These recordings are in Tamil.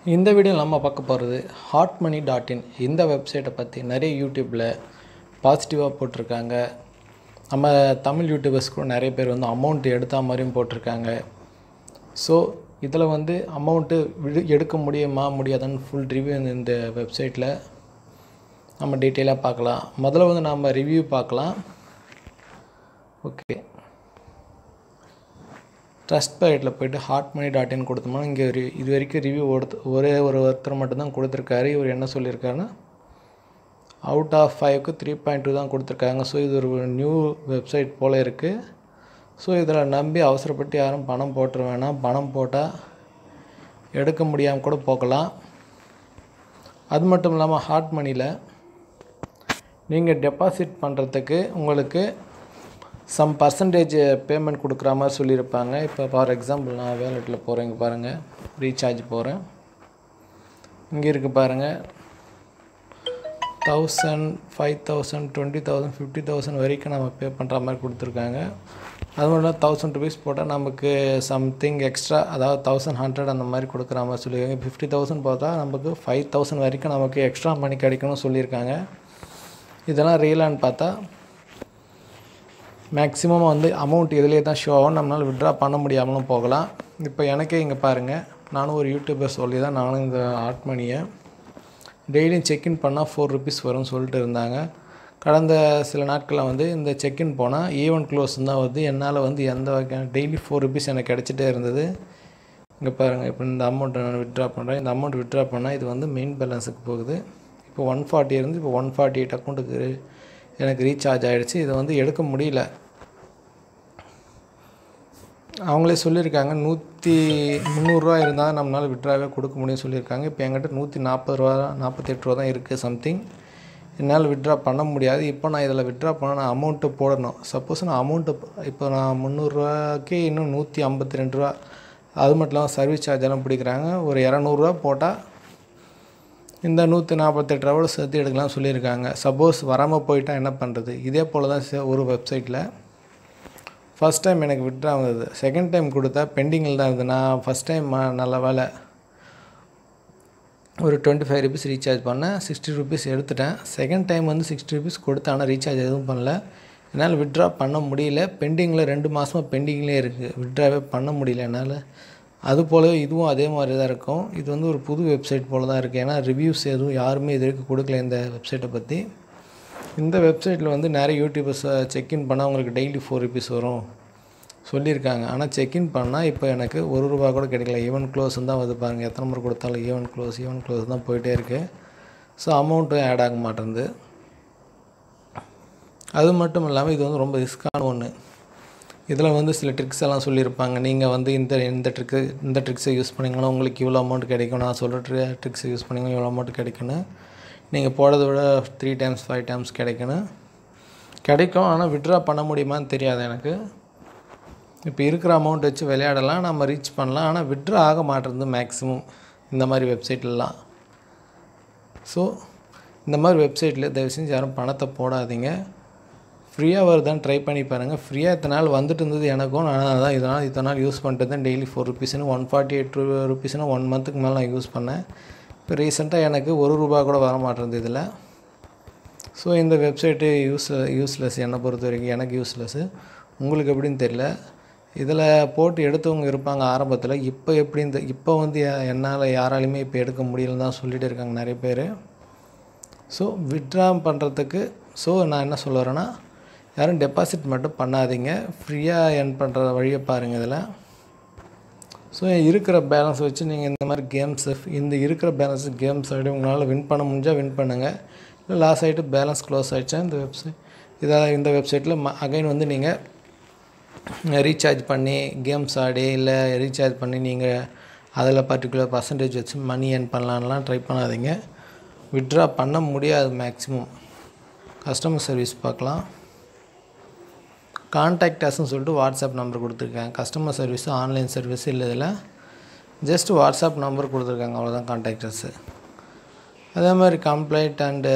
இந்த வீடியோவில் நம்ம பார்க்க போகிறது ஹாட் மணி டாட் இன் இந்த வெப்சைட்டை பற்றி நிறைய யூடியூப்பில் பாசிட்டிவாக போட்டிருக்காங்க நம்ம தமிழ் யூடியூபர்ஸ் கூட நிறைய பேர் வந்து அமௌண்ட் எடுத்த மாதிரியும் போட்டிருக்காங்க ஸோ இதில் வந்து அமௌண்ட்டு விடு எடுக்க முடியுமா முடியாதான்னு ஃபுல் ரிவ்யூ இந்த வெப்சைட்டில் நம்ம டீட்டெயிலாக பார்க்கலாம் முதல்ல வந்து நம்ம ரிவ்யூ பார்க்கலாம் ஓகே ட்ரஸ்ட் பேட்டில் போயிட்டு ஹாட் மணி டாட் இன் கொடுத்தோம்னா இங்கே ஒரு இது வரைக்கும் ரிவ்யூ ஒருத்த ஒரே ஒரு ஒருத்தர் மட்டும்தான் கொடுத்துருக்காரு இவர் என்ன சொல்லியிருக்காருன்னா அவுட் ஆஃப் ஃபைவ்க்கு த்ரீ பாயிண்ட் டூ தான் கொடுத்துருக்காங்க ஸோ இது ஒரு நியூ வெப்சைட் போல் இருக்குது ஸோ இதில் நம்பி அவசரப்பட்டு யாரும் பணம் போட்டுற வேணாம் பணம் போட்டால் எடுக்க முடியாமல் கூட போகலாம் அது மட்டும் இல்லாமல் ஹாட் மணியில் நீங்கள் டெபாசிட் பண்ணுறதுக்கு உங்களுக்கு சம் பர்சன்டேஜ் பேமெண்ட் கொடுக்குற மாதிரி சொல்லியிருப்பாங்க இப்போ ஃபார் எக்ஸாம்பிள் நான் வேலெட்டில் போகிறேன் இங்கே பாருங்கள் ரீசார்ஜ் போகிறேன் இங்கே இருக்குது பாருங்கள் thousand five thousand twenty thousand fifty thousand வரைக்கும் நம்ம பே பண்ணுற மாதிரி கொடுத்துருக்காங்க அது மட்டும் இல்லாமல் தௌசண்ட் ருபீஸ் போட்டால் நமக்கு சம்திங் எக்ஸ்ட்ரா அதாவது தௌசண்ட் ஹண்ட்ரட் அந்த மாதிரி கொடுக்குற மாதிரி சொல்லியிருக்காங்க ஃபிஃப்டி தௌசண்ட் போட்டால் நமக்கு ஃபைவ் தௌசண்ட் வரைக்கும் நமக்கு எக்ஸ்ட்ரா மணி கிடைக்கணும்னு சொல்லியிருக்காங்க இதெல்லாம் ரியலான்னு பார்த்தா மேக்ஸிமம் வந்து அமௌண்ட் இதிலே தான் ஷோ ஆகும் நம்மளால் விட்ரா பண்ண முடியாமலும் போகலாம் இப்போ எனக்கே இங்கே பாருங்கள் நானும் ஒரு யூடியூபர் சொல்லி தான் நானும் இந்த ஆர்ட் மணியை டெய்லியும் செக்இன் பண்ணால் ஃபோர் ருபீஸ் வரும்னு சொல்லிட்டு இருந்தாங்க கடந்த சில நாட்களில் வந்து இந்த செக்இன் போனால் ஈவெண்ட் க்ளோஸ் தான் வருது என்னால் வந்து எந்த வகையான டெய்லி ஃபோர் ருபீஸ் எனக்கு கிடச்சிட்டே இருந்தது இங்கே பாருங்கள் இப்போ இந்த அமௌண்ட்டை நான் விட்ரா பண்ணுறேன் இந்த அமௌண்ட் விட்ரா பண்ணால் இது வந்து மெயின் பேலன்ஸுக்கு போகுது இப்போ ஒன் ஃபார்ட்டி இருந்து இப்போ ஒன் ஃபார்ட்டி எயிட் அக்கௌண்ட்டுக்கு எனக்கு ரீசார்ஜ் ஆகிடுச்சு இதை வந்து எடுக்க முடியல அவங்களே சொல்லியிருக்காங்க நூற்றி முந்நூறுரூவா இருந்தால் நம்மளால் விட்ராவே கொடுக்க முடியும்னு சொல்லியிருக்காங்க இப்போ என்கிட்ட நூற்றி நாற்பது ரூபா நாற்பத்தெட்டு ரூபா தான் இருக்குது சம்திங் என்னால் விட்ரா பண்ண முடியாது இப்போ நான் இதில் விட்ரா பண்ண நான் அமௌண்ட்டு போடணும் சப்போஸ் நான் அமௌண்ட்டு இப்போ நான் முந்நூறுரூவாக்கே இன்னும் நூற்றி ஐம்பத்தி ரெண்டு ரூபா அது மட்டும் இல்லாமல் சர்வீஸ் சார்ஜ் எல்லாம் பிடிக்கிறாங்க ஒரு இரநூறுவா போட்டால் இந்த நூற்றி நாற்பத்தெட்டு ரூபாவோட சேர்த்து எடுக்கலாம் சொல்லியிருக்காங்க சப்போஸ் வராமல் போயிட்டால் என்ன பண்ணுறது இதே போல் தான் ஒரு வெப்சைட்டில் ஃபஸ்ட் டைம் எனக்கு விட்ரா வந்தது செகண்ட் டைம் கொடுத்தா பெண்டிங்கில் தான் இருந்தது நான் ஃபஸ்ட் டைம் நல்ல வேலை ஒரு டுவெண்ட்டி ஃபைவ் ருபீஸ் ரீசார்ஜ் பண்ணேன் சிக்ஸ்டி ருபீஸ் எடுத்துட்டேன் செகண்ட் டைம் வந்து சிக்ஸ்டி ருபீஸ் கொடுத்தேன் ஆனால் ரீசார்ஜ் எதுவும் பண்ணல என்னால் விட்ரா பண்ண முடியல பெண்டிங்கில் ரெண்டு மாதமாக பெண்டிங்லேயே இருக்குது விட்ராவே பண்ண முடியல என்னால் அது போலவே இதுவும் அதே மாதிரி தான் இருக்கும் இது வந்து ஒரு புது வெப்சைட் போல் தான் இருக்குது ஏன்னா ரிவ்யூஸ் எதுவும் யாருமே இது வரைக்கும் கொடுக்கல இந்த வெப்சைட்டை பற்றி இந்த வெப்சைட்டில் வந்து நிறைய யூடியூபர்ஸ் செக்இன் பண்ணால் அவங்களுக்கு டெய்லி ஃபோர் ருபீஸ் வரும் சொல்லியிருக்காங்க ஆனால் செக்இன் பண்ணால் இப்போ எனக்கு ஒரு ரூபா கூட கிடைக்கல ஈவன் க்ளோஸ் தான் வந்து பாருங்கள் எத்தனை முறை கொடுத்தாலும் ஈவன் க்ளோஸ் ஈவன் க்ளோஸ் தான் போயிட்டே இருக்குது ஸோ அமௌண்ட்டும் ஆட் ஆக மாட்டேங்குது அது மட்டும் இல்லாமல் இது வந்து ரொம்ப ரிஸ்க்கான ஒன்று இதில் வந்து சில ட்ரிக்ஸ் எல்லாம் சொல்லியிருப்பாங்க நீங்கள் வந்து இந்த இந்த ட்ரிக்கு இந்த ட்ரிக்ஸை யூஸ் பண்ணிங்கன்னா உங்களுக்கு இவ்வளோ அமௌண்ட் கிடைக்கும் நான் சொல்கிற ட்ரிக்ஸை யூஸ் பண்ணிங்கன்னா இவ்வளோ அமௌண்ட் கிடைக்குன்னு நீங்கள் போடுறத விட த்ரீ டைம்ஸ் ஃபைவ் டைம்ஸ் கிடைக்கணும் கிடைக்கும் ஆனால் விட்ரா பண்ண முடியுமான்னு தெரியாது எனக்கு இப்போ இருக்கிற அமௌண்ட் வச்சு விளையாடலாம் நம்ம ரீச் பண்ணலாம் ஆனால் விட்ரா ஆக மாட்டேறது மேக்ஸிமம் இந்த மாதிரி வெப்சைட்லலாம் ஸோ இந்த மாதிரி வெப்சைட்டில் தயவு செஞ்சு யாரும் பணத்தை போடாதீங்க ஃப்ரீயாக வருதான்னு ட்ரை பண்ணி பாருங்கள் ஃப்ரீயாக இத்தனை நாள் வந்துட்டு இருந்தது எனக்கும் நான் தான் இதனால் இத்தனை நாள் யூஸ் பண்ணிட்டு தான் டெய்லி ஃபோர் ருபீஸ்னு ஒன் ஃபார்ட்டி எயிட் ருபீஸ்னு ஒன் மந்த்துக்கு மேலே நான் யூஸ் பண்ணேன் இப்போ ரீசெண்டாக எனக்கு ஒரு ரூபா கூட வர மாட்டேங்குது இதில் ஸோ இந்த வெப்சைட்டு யூஸ் யூஸ்லெஸ் என்னை பொறுத்த வரைக்கும் எனக்கு யூஸ்லெஸ்ஸு உங்களுக்கு எப்படின்னு தெரியல இதில் போட்டு எடுத்தவங்க இருப்பாங்க ஆரம்பத்தில் இப்போ எப்படி இந்த இப்போ வந்து என்னால் யாராலையுமே இப்போ எடுக்க முடியலன்னு தான் சொல்லிகிட்டு இருக்காங்க நிறைய பேர் ஸோ விட்ரா பண்ணுறதுக்கு ஸோ நான் என்ன சொல்ல வரேன்னா யாரும் டெபாசிட் மட்டும் பண்ணாதீங்க ஃப்ரீயாக எர்ன் பண்ணுற வழியை பாருங்கள் இதில் ஸோ இருக்கிற பேலன்ஸ் வச்சு நீங்கள் இந்த மாதிரி கேம்ஸு இந்த இருக்கிற பேலன்ஸ் கேம்ஸ் ஆடி உங்களால் வின் பண்ண முடிஞ்சால் வின் பண்ணுங்கள் இல்லை லாஸ் ஆகிட்டு பேலன்ஸ் க்ளோஸ் ஆகிடுச்சா இந்த வெப்சைட் இதாக இந்த வெப்சைட்டில் ம அகைன் வந்து நீங்கள் ரீசார்ஜ் பண்ணி கேம்ஸ் ஆடி இல்லை ரீசார்ஜ் பண்ணி நீங்கள் அதில் பர்டிகுலர் பர்சன்டேஜ் வச்சு மணி ஏர்ன் பண்ணலான்லாம் ட்ரை பண்ணாதீங்க விட்ரா பண்ண முடியாது மேக்ஸிமம் கஸ்டமர் சர்வீஸ் பார்க்கலாம் கான்டாக்ட் அஸ்ன்னு சொல்லிட்டு வாட்ஸ்அப் நம்பர் கொடுத்துருக்காங்க கஸ்டமர் சர்வீஸ் ஆன்லைன் சர்வீஸ் இல்லை இதில் ஜஸ்ட் வாட்ஸ்அப் நம்பர் கொடுத்துருக்காங்க அவ்வளோதான் கான்டாக்டர்ஸு அதே மாதிரி கம்ப்ளைண்ட் அண்டு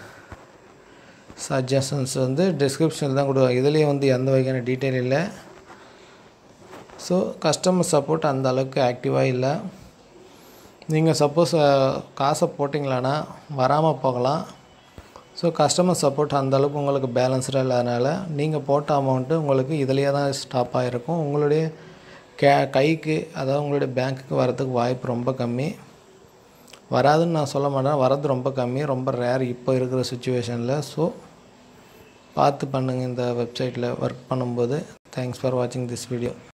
சஜஷன்ஸ் வந்து டிஸ்கிரிப்ஷனில் தான் கொடுவாங்க இதுலேயே வந்து எந்த வகையான டீட்டெயில் இல்லை ஸோ கஸ்டமர் சப்போர்ட் அந்த அளவுக்கு ஆக்டிவாக இல்லை நீங்கள் சப்போஸ் காசை போட்டிங்களான்னா வராமல் போகலாம் ஸோ கஸ்டமர் சப்போர்ட் அந்தளவுக்கு உங்களுக்கு பேலன்ஸ்டாக இல்லாதனால நீங்கள் போட்ட அமௌண்ட்டு உங்களுக்கு இதிலேயே தான் ஸ்டாப் ஆகிருக்கும் உங்களுடைய கே கைக்கு அதாவது உங்களுடைய பேங்க்குக்கு வரதுக்கு வாய்ப்பு ரொம்ப கம்மி வராதுன்னு நான் சொல்ல மாட்டேன் வரது ரொம்ப கம்மி ரொம்ப ரேர் இப்போ இருக்கிற சுச்சுவேஷனில் ஸோ பார்த்து பண்ணுங்கள் இந்த வெப்சைட்டில் ஒர்க் பண்ணும்போது தேங்க்ஸ் ஃபார் வாட்சிங் திஸ் வீடியோ